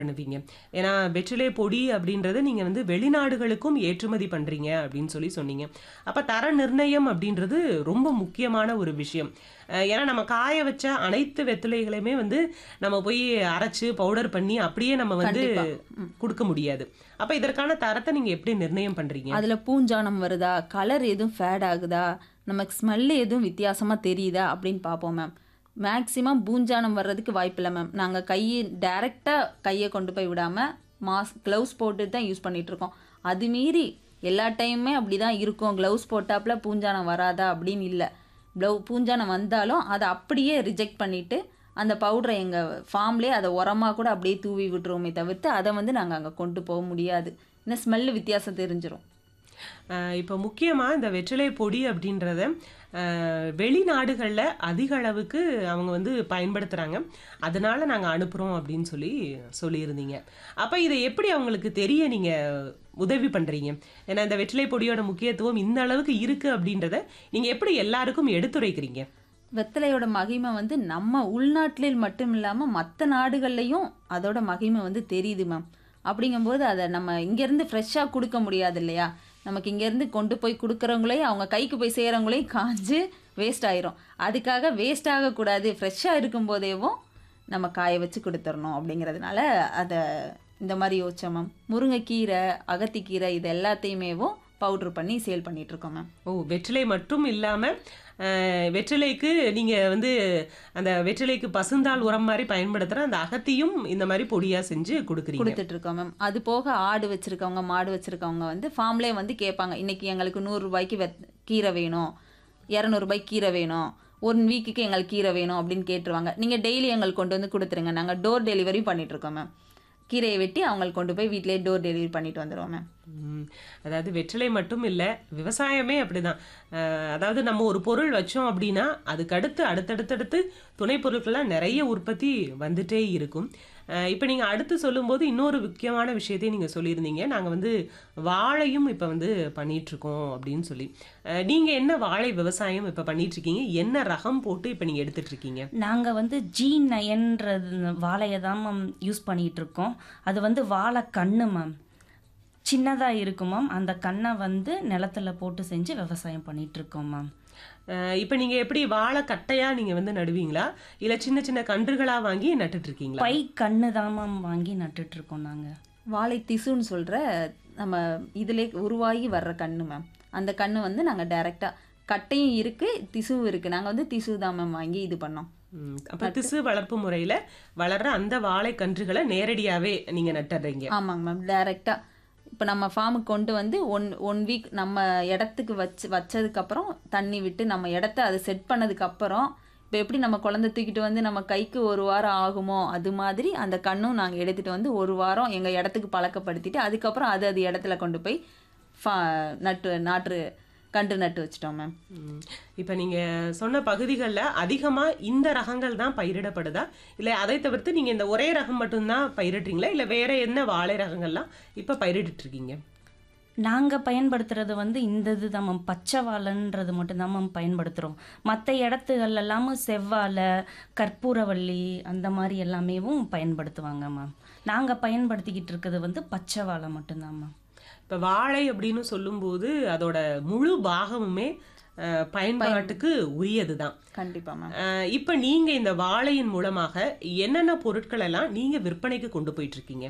பண்ணுவீங்க. ஏன்னா, வெற்றிலை பொடி அப்படின்றது நீங்க வந்து வெளிநாடுகளுக்கும் ஏற்றுமதி பண்றீங்க அப்படின்னு சொல்லி சொன்னீங்க. அப்ப தர நிர்ணயம் அப்படின்றது ரொம்ப முக்கியமான ஒரு விஷயம். அ ஏன்னா நம்ம காய வச்ச அனைத்து வெற்றிலைகளையுமே வந்து நம்ம போய் அரைச்சு, பவுடர் பண்ணி அப்படியே நம்ம வந்து கண்டிப்பா. ம். குடுக்க முடியாது. அப்ப இதற்கான தரத்த நீங்க எப்படி நிர்ணயம் பண்றீங்க? அதுல பூஞ்சானம் வருதா? கலர் எதுவும் ஃபேட் ஆகுதா? நமக்கு ஸ்மெல் எதுவும் வித்தியாசமா தெரியுதா? அப்படின்னு பார்ப்போம் மேம். மேக்ஸிமம் பூஞ்சானம் வர்றதுக்கு வாய்ப்பில்ல மேம். நாங்க கைய டைரக்ட்டா கைய கொண்டு போய் விடாம, மாஸ்க் கிளவுஸ் போட்டுட்டு தான் யூஸ் பண்ணிட்டு இருக்கோம். அது மீறி எல்லா டைமுமே அப்படிதான் இருக்கும். கிளவுஸ் போட்டாப்ல பூஞ்சானம் வராதா? அப்படின்னு இல்ல. ப்ளவு பூஞ்சானம் வந்தாலும் அத அப்படியே ரிஜெக்ட் பண்ணிட்டு, அந்த பவுடர எங்க ஃபார்ம்லயே அத உரமா கூட அப்படியே தூவி விட்டுருவோமே தவிர்த்து, அத வந்து நாங்க அங்க கொண்டு போக முடியாது. ஏன்னா ஸ்மெல் வித்தியாசம் தெரிஞ்சிரும். அ இப்ப முக்கியமா இந்த வெற்றிலை பொடி அப்படின்றத அ வெளிநாடுகள்ல அதிக அளவுக்கு அவங்க வந்து பயன்படுத்துறாங்க. அதனால நாங்க அனுப்புறோம் அப்படின்னு சொல்லி சொல்லியிருந்தீங்க. அப்ப இத எப்படி அவங்களுக்கு தெரிய நீங்க உதவி பண்றீங்க? ஏன்னா இந்த வெற்றிலை பொடியோட முக்கியத்துவம் இந்த அளவுக்கு இருக்கு அப்படின்றத நீங்க எப்படி எல்லாருக்கும் எடுத்துரைக்கிறீங்க? வெத்தலையோட மகிமை வந்து நம்ம உள்நாட்டில் மட்டும் இல்லாம மத்த நாடுகள்லயும் அதோட மகிமை வந்து தெரியுது மேம். அப்படிங்கும்போது அத நம்ம இங்கேருந்து ஃப்ரெஷ்ஷா குடுக்க முடியாது இல்லையா? நமக்கு இங்கேருந்து கொண்டு போய் குடுக்குறவங்களே அவங்க கைக்கு போய் சேர்றவங்களே காஞ்சு வேஸ்ட் ஆயிரும். அதுக்காக வேஸ்ட் ஆகக்கூடாது. ஃப்ரெஷ்ஷா இருக்கும்போதேவும் நம்ம காய வச்சு குடுத்துறணும் அப்படிங்கிறதுனால அத இந்த மாரி யோசிச்சோம் மேம். முருங்கைக்கீரை, அகத்திக்கீரை இது எல்லாத்தையுமேவும் பவுடர் பண்ணி சேல் பண்ணிட்டு இருக்கோம் மேம். ஓ! வெற்றிலை மட்டும் இல்லாம, அ வெற்றிலைக்கு நீங்க வந்து அந்த வெற்றிலைக்கு பசுந்தாள் உரம் மாரி பயன்படுத்துற அந்த அகத்தியும் இந்த மாரி பொடியா செஞ்சு குடுக்குறீங்க. குடுத்துட்டு இருக்கோம் மேம். அது போக ஆடு வச்சிருக்கவங்க, மாடு வச்சிருக்கவங்க வந்து ஃபார்ம்லயே வந்து கேட்பாங்க. இன்னைக்கு எங்களுக்கு ரூ. 100 வெத் கீரை வேணும். ரூ. 200 கீரை வேணும். 1 வீக்குக்கு எங்களுக்கு கீரை வேணும் அப்படின்னு கேட்டுருவாங்க. நீங்க டெய்லி எங்களுக்கு கொண்டு வந்து குடுத்துருங்க. நாங்க டோர் டெலிவரியும் பண்ணிட்டு இருக்கோம் மேம். கீரைய வெட்டி அவங்களுக்கு கொண்டு போய் வீட்லயே டோர் டெலிவரி பண்ணிட்டு வந்துருவோம் மேம். ம். அதாவது வெற்றிலை மட்டும் இல்ல, விவசாயமே அப்படிதான். அ அதாவது நம்ம ஒரு பொருள் வச்சோம் அப்படின்னா, அதுக்கு அடுத்து அடுத்தடுத்தடுத்து துணை பொருட்கள்லாம் நெறைய உற்பத்தி வந்துட்டே இருக்கும். அ இப்ப நீங்க அடுத்து சொல்லும்போது இன்னொரு முக்கியமான விஷயத்தையும் நீங்க சொல்லியிருந்தீங்க. நாங்க வந்து வாழையும் இப்ப வந்து பண்ணிட்டுருக்கோம் அப்படின்னு சொல்லி. அ நீங்க என்ன வாழை விவசாயம் இப்ப பண்ணிட்டுருக்கீங்க? என்ன ரகம் போட்டு இப்ப நீங்க எடுத்துட்டுருக்கீங்க? நாங்க வந்து ஜி நயன்றது வாழைய தான் மேம் யூஸ் பண்ணிட்டு இருக்கோம். அது வந்து வாழை கண்ணு மேம். சின்னதா இருக்கும் மேம். அந்த கண்ண வந்து நிலத்துல போட்டு செஞ்சு விவசாயம் பண்ணிட்டு இருக்கோம் மேம். அ இப்ப நீங்க எப்படி வாழை கட்டையா நீங்க வந்து நடுவீங்களா? இல்ல சின்ன சின்ன கன்றுகளா வாங்கி நட்டுட்டு இருக்கீங்களா? பை கண்ணு தான் மேம் வாங்கி நட்டுட்டு இருக்கோம் நாங்க. வாழை திசுன்னு சொல்ற நம்ம இதிலே உருவாகி வர்ற கண்ணு மேம். அந்த கண்ணு வந்து நாங்க டைரக்ட்டா கட்டையும் இருக்கு, திசுவும் இருக்கு. நாங்க வந்து திசு தான் மேம் வாங்கி இது பண்ணோம். ம். அப்ப நட்டு திசு வளர்ப்பு முறையில வளர்ற அந்த வாழை கன்றுகள நேரடியாவே நீங்க நட்டுறீங்க. ஆமாங்க மேம். டைரக்ட்டா இப்ப நம்ம ஃபார்முக்கு கொண்டு வந்து ஒன் 1 வீக் நம்ம இடத்துக்கு வச்சு வச்சதுக்கப்புறம் தண்ணி விட்டு நம்ம இடத்த அது செட் பண்ணதுக்கப்புறம், இப்ப எப்படி நம்ம குழந்தை தூக்கிட்டு வந்து நம்ம கைக்கு 1 வாரம் ஆகுமோ, அது மாதிரி அந்த கண்ணும் நாங்க எடுத்துட்டு வந்து 1 வாரம் எங்க இடத்துக்கு பழக்கப்படுத்திட்டு, அதுக்கப்புறம் அது அது இடத்துல கொண்டு போய் ஃபா நட்டு நாற்று கன்று நட்டு வச்சுட்டோம் மேம். ம். இப்ப நீங்க சொன்ன பகுதிகள்ல அதிகமா இந்த ரகங்கள் தான் பயிரிடப்படுதா? இல்ல அதை தவிர்த்து நீங்க இந்த ஒரே ரகம் மட்டும் தான் பயிரிடுறீங்களா? இல்ல வேற என்ன வாழை ரகங்கள்லாம் இப்ப பயிரிட்டுட்டு இருக்கீங்க? நாங்க பயன்படுத்துறது வந்து இந்த இதுதான் மேம். பச்சை வாழைன்றது மட்டும் தான் மேம் பயன்படுத்துறோம். மத்த இடத்துகள்லாம் செவ்வாழை, கற்பூரவள்ளி அந்த மாரி எல்லாமேவும் பயன்படுத்துவாங்க மேம். நாங்க பயன்படுத்திக்கிட்டு இருக்கிறது வந்து பச்சை வாழை மட்டும் தான் மேம். இப்ப வாழை அப்படின்னு சொல்லும்போது அதோட முழு பாகமுமே அ பயன் பயன்பாட்டுக்கு உரியது தான். கண்டிப்பா மேம். அ இப்ப நீங்க இந்த வாழையின் மூலமாக என்னென்ன பொருட்கள் எல்லாம் நீங்க விற்பனைக்கு கொண்டு போயிட்டு இருக்கீங்க?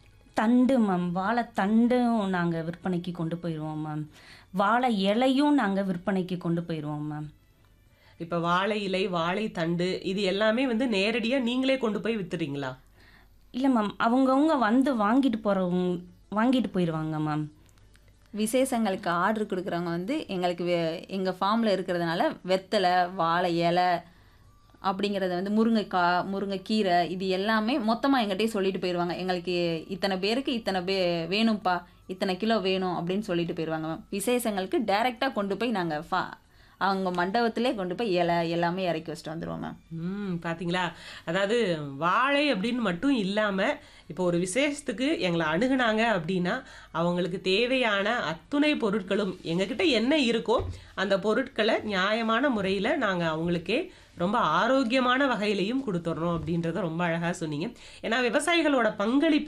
தண்டு மேம். வாழை தண்டும் நாங்க விற்பனைக்கு கொண்டு போயிருவோம் மேம். வாழை இலையும் நாங்க விற்பனைக்கு கொண்டு போயிருவோம் மேம். இப்ப வாழை இலை, வாழை தண்டு இது எல்லாமே வந்து நேரடியா நீங்களே கொண்டு போய் வித்துறீங்களா? இல்ல மேம். அவங்கவங்க வந்து வாங்கிட்டு போறவங்க வாங்கிட்டு போயிருவாங்க மேம். விசேஷங்களுக்கு ஆர்டர் குடுக்குறவங்க வந்து எங்களுக்கு வெ எங்க ஃபார்ம்ல இருக்கிறதுனால வெத்தலை, வாழை இலை அப்படிங்கிறத வந்து முருங்கைக்கா, முருங்கைக்கீரை இது எல்லாமே மொத்தமா எங்கிட்டயே சொல்லிட்டு போயிருவாங்க. எங்களுக்கு இத்தனை பேருக்கு இத்தனை பே வேணும்ப்பா, இத்தனை கிலோ வேணும் அப்படின்னு சொல்லிட்டு போயிருவாங்க மேம். விசேஷங்களுக்கு டைரக்ட்டா கொண்டு போய் நாங்க ஃபா அவங்க மண்டபத்திலே கொண்டு போய் இலை எல்லாமே இறக்கி வச்சுட்டு வந்துருவோம் மேம் ம் பாத்தீங்களா அதாவது வாழை அப்படின்னு மட்டும் இல்லாமல் இப்போ ஒரு விசேஷத்துக்கு எங்களை அணுகுனாங்க அப்படின்னா அவங்களுக்கு தேவையான அத்துணை பொருட்களும் எங்ககிட்ட என்ன இருக்கோ அந்த பொருட்களை நியாயமான முறையில் நாங்கள் அவங்களுக்கே ரொம்ப ஆரோக்கியமான வகையிலையும் கொடுத்துட்றோம் அப்படின்றத ரொம்ப அழகாக சொன்னீங்க ஏன்னா விவசாயிகளோட பங்களிப்பு